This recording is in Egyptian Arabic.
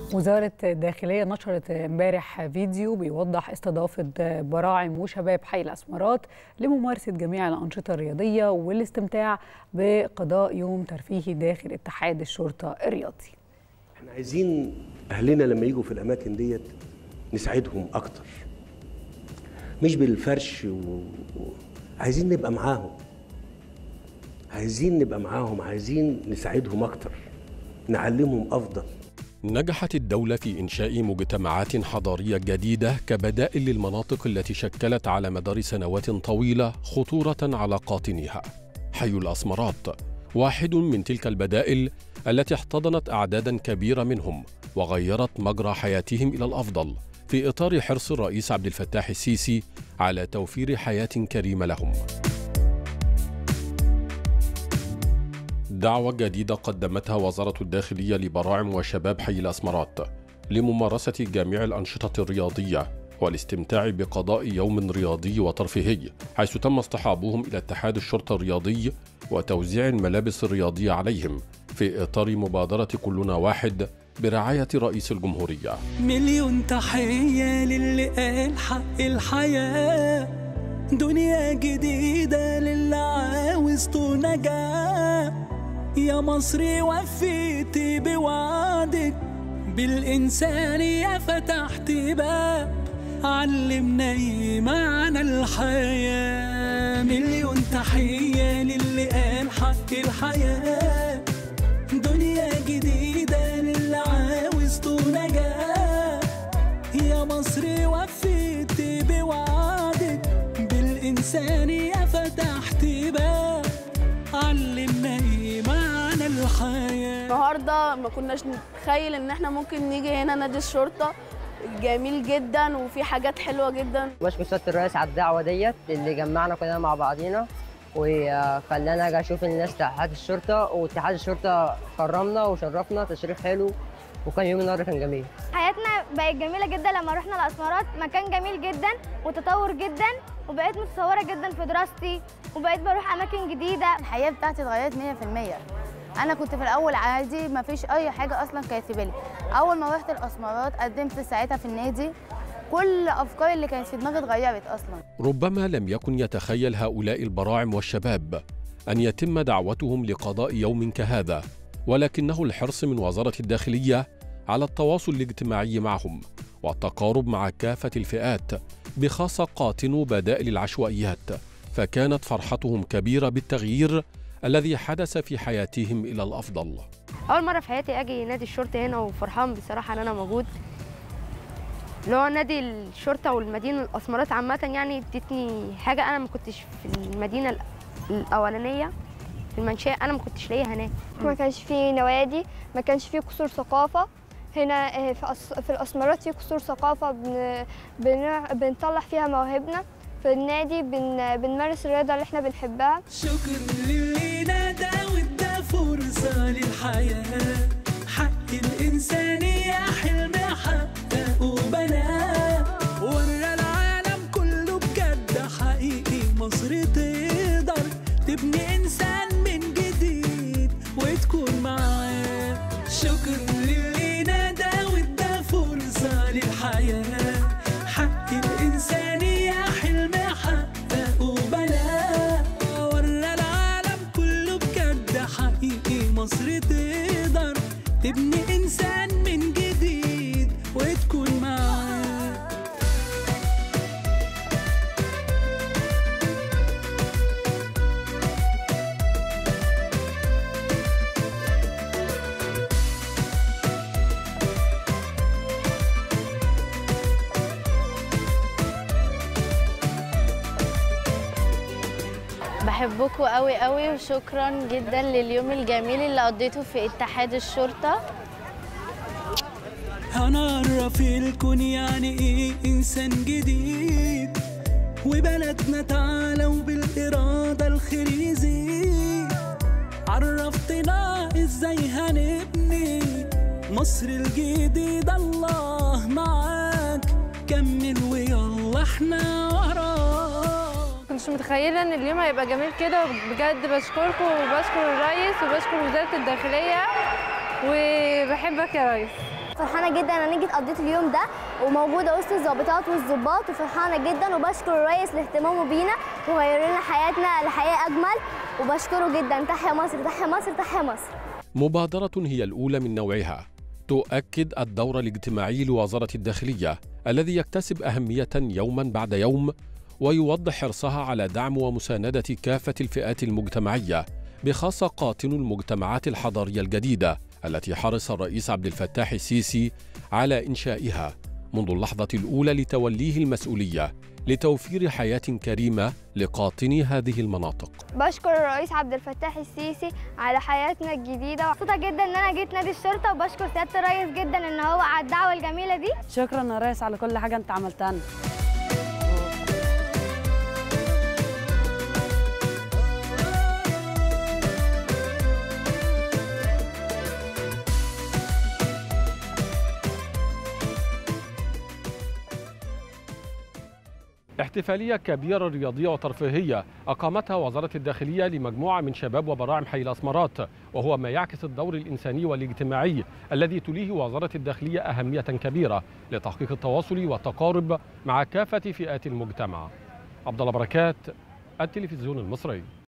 وزارة الداخلية نشرت امبارح فيديو بيوضح استضافة براعم وشباب حي الأسمرات لممارسة جميع الأنشطة الرياضية والاستمتاع بقضاء يوم ترفيهي داخل اتحاد الشرطة الرياضي احنا عايزين اهلنا لما يجوا في الاماكن ديت نساعدهم اكتر مش بالفرش و... و... عايزين نبقى معاهم عايزين نبقى معاهم عايزين نساعدهم اكتر نعلمهم افضل نجحت الدولة في إنشاء مجتمعات حضارية جديدة كبدائل للمناطق التي شكلت على مدار سنوات طويلة خطورة على قاطنيها. حي الأسمرات واحد من تلك البدائل التي احتضنت أعدادا كبيرة منهم وغيرت مجرى حياتهم إلى الأفضل في إطار حرص الرئيس عبد الفتاح السيسي على توفير حياة كريمة لهم. دعوة جديدة قدمتها وزارة الداخلية لبراعم وشباب حي الأسمرات لممارسة جميع الأنشطة الرياضية والاستمتاع بقضاء يوم رياضي وترفيهي حيث تم اصطحابهم إلى اتحاد الشرطة الرياضي وتوزيع الملابس الرياضية عليهم في إطار مبادرة كلنا واحد برعاية رئيس الجمهورية مليون تحية للي قال حق الحياة دنيا جديدة للي عاوز نجاة يا مصري وفيتي بوعدك بالإنسانية فتحت باب علمنا إيه معنى الحياة مليون تحية للي قال حق الحياة دنيا جديدة للي عاوز نجاة يا مصري وفيتي بوعدك بالإنسانية فتحت باب علمنا إيه معنى الحياة النهارده ما كناش نتخيل ان احنا ممكن نيجي هنا نادي الشرطه جميل جدا وفي حاجات حلوه جدا بشكر سياده الرئيس على الدعوه ديت اللي جمعنا كلنا مع بعضينا وخلانا اجي اشوف الناس بتاع اتحاد الشرطه واتحاد الشرطه كرمنا وشرفنا تشريف حلو وكان يوم النهارده كان جميل حياتنا بقت جميله جدا لما رحنا الاسمرات مكان جميل جدا وتطور جدا وبقيت متطوره جدا في دراستي وبقيت بروح اماكن جديده الحياه بتاعتي اتغيرت 100% انا كنت في الاول عادي ما فيش اي حاجه اصلا كانت في بالي اول ما رحت الاسمرات قدمت ساعتها في النادي كل افكاري اللي كانت في دماغي اتغيرت اصلا ربما لم يكن يتخيل هؤلاء البراعم والشباب أن يتم دعوتهم لقضاء يوم كهذا ولكنه الحرص من وزارة الداخلية على التواصل الاجتماعي معهم والتقارب مع كافة الفئات بخاصة قاطنو بدائل العشوائيات فكانت فرحتهم كبيرة بالتغيير الذي حدث في حياتهم إلى الأفضل اول مره في حياتي اجي نادي الشرطه هنا وفرحان بصراحه ان انا موجود اللي هو نادي الشرطه والمدينه الاسمرات عامه يعني ادتني حاجه انا ما كنتش في المدينه الأ- الاولانيه في المنشاه انا ما كنتش لاقيها هناك ما كانش فيه نوادي ما كانش فيه قصور ثقافه هنا آه، في أس- في الاسمرات في قصور ثقافه بن... بن... بنطلع فيها مواهبنا في النادي بن... بنمارس الرياضه اللي احنا بنحبها شكر للي نادى وادى فرصة للحياة حق الإنسانية حلم حققه بناه ورى العالم كله بجد حقيقي مصر تقدر تبني إنسان من جديد وتكون معاه شكر للي نادى وادى فرصة للحياة حق الإنسانية حلم حققه بناه ورى العالم كله بجد حقيقي مصر تقدر تبني إنسان من جديد وتكون معاه بحبكم قوي قوي وشكرا جدا لليوم الجميل اللي قضيته في اتحاد الشرطه هنعرف الكون يعني ايه انسان جديد وبلدنا تعالى وبالإرادة الخير يزيد عرفتنا ازاي هنبني مصر الجديدة الله معاك كمل ويلا احنا وراك كنتش متخيله ان اليوم هيبقى جميل كده بجد بشكركم وبشكر الرئيس وبشكر وزاره الداخليه وبحبك يا ريس فرحانه جدا ان انا جيت قضيت اليوم ده وموجوده وسط الضابطات والظباط وفرحانه جدا وبشكر الرئيس لاهتمامه بينا وغير لنا حياتنا لحياه اجمل وبشكره جدا تحيا مصر تحيا مصر تحيا مصر مبادرة هي الأولى من نوعها تؤكد الدور الاجتماعي لوزارة الداخلية الذي يكتسب أهمية يوما بعد يوم ويوضح حرصها على دعم ومساندة كافة الفئات المجتمعية بخاصة قاطن المجتمعات الحضارية الجديدة التي حرص الرئيس عبد الفتاح السيسي على إنشائها منذ اللحظة الأولى لتوليه المسؤولية لتوفير حياة كريمة لقاطني هذه المناطق بشكر الرئيس عبد الفتاح السيسي على حياتنا الجديده مبسوطه جدا ان انا جيت نادي الشرطه وبشكر سياده الرئيس جدا ان هو على الدعوه الجميله دي شكرا يا ريس على كل حاجه انت عملتها لنا احتفالية كبيرة رياضية وترفيهية أقامتها وزارة الداخلية لمجموعة من شباب وبراعم حي الأسمرات وهو ما يعكس الدور الإنساني والاجتماعي الذي تليه وزارة الداخلية أهمية كبيرة لتحقيق التواصل والتقارب مع كافة فئات المجتمع عبد الله بركات التلفزيون المصري